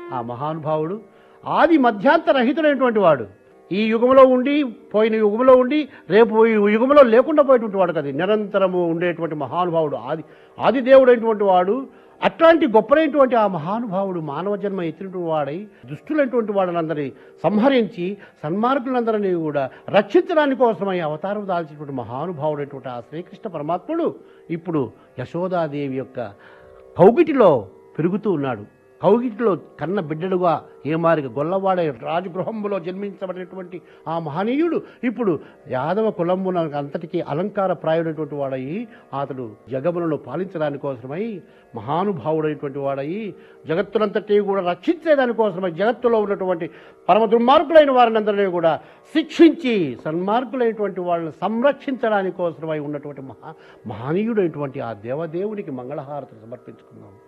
ఆ మహానుభావుడు ఆది మధ్యాంతరహితుడైనటువంటి వాడు ఈ యుగంలో ఉండి పోయిన యుగంలో ఉండి రేపు ఈ యుగంలో లేకుండా పోయేటువంటి వాడు కదా నిరంతరము ఉండేటువంటి మహానుభావుడు ఆది ఆది దేవుడైనటువంటి వాడు అట్లాంటి గొప్పనైనటువంటి ఆ మహానుభావుడు మానవ జన్మ ఎత్తినటువంటి వాడై దుష్టులైనటువంటి వాళ్ళందరినీ సంహరించి సన్మార్గులందరినీ కూడా రక్షించడానికి కోసమై అవతారం దాల్చినటువంటి మహానుభావుడైనటువంటి ఆ శ్రీకృష్ణ పరమాత్ముడు ఇప్పుడు యశోదాదేవి యొక్క కౌగిటిలో పెరుగుతూ ఉన్నాడు కౌగిటిలో కన్న బిడ్డడుగా ఏమారిగా గొల్లవాడ రాజగృహంలో జన్మించబడినటువంటి ఆ మహనీయుడు ఇప్పుడు యాదవ కులంబున అంతటికీ అలంకార ప్రాయుడైనటువంటి వాడయి అతడు జగములను పాలించడానికి కోసమై మహానుభావుడైనటువంటి వాడయి జగత్తునంతటి కూడా రక్షించేదానికోసమై జగత్తులో ఉన్నటువంటి పరమ దుర్మార్గులైన వారిని అందరినీ కూడా శిక్షించి సన్మార్గులైనటువంటి వాళ్ళని సంరక్షించడానికి కోసమై ఉన్నటువంటి మహా మహనీయుడైనటువంటి ఆ దేవదేవునికి మంగళహారతులు సమర్పించుకుందాం